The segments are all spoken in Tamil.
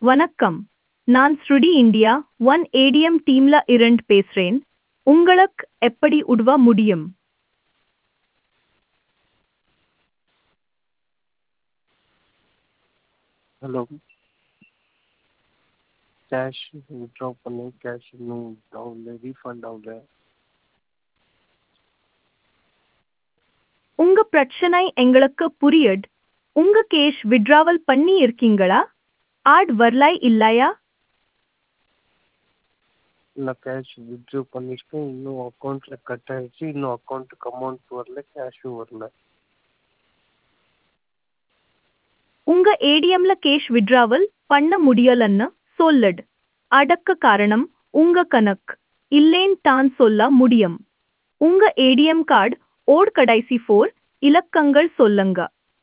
வணக்கம் நான் ஸ்ருடி இந்தியா ஒன் ஏடிஎம் டீம்ல இருந்து பேசுறேன் உங்களுக்கு எப்படி உதவ முடியும் ஹலோ கேஷ் வித்ட்ரா பண்ணி கேஷ் இன்னும் ஆகல ரீஃபண்ட் ஆகல உங்க பிரச்சனை எங்களுக்கு புரியுது உங்க கேஷ் விட்ராவல் பண்ணி இருக்கீங்களா ஆட் வரலாய் இல்லையா நான் கேஷ் வித்ட்ரா பண்ணியிருக்கேன் இன்னும் அக்கௌண்ட்டில் கட் ஆகிடுச்சு இன்னும் அக்கௌண்ட்டுக்கு அமௌண்ட் வரல கேஷும் வரல உங்க ஏடிஎம்ல கேஷ் விட்ராவல் பண்ண முடியலன்னு சொல்லுது அடக்க காரணம் உங்க கணக்கு இல்லேன்னு தான் சொல்ல முடியும் உங்க ஏடிஎம் கார்டு ஓட் கடைசி ஃபோர் இலக்கங்கள் சொல்லுங்க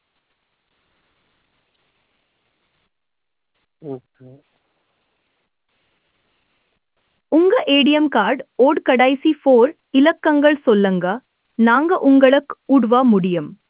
ஓகே உங்க ஏடிஎம் கார்டு ஓட் கடைசி ஃபோர் இலக்கங்கள் சொல்லுங்க நாங்க உங்களுக்கு உதவ முடியும்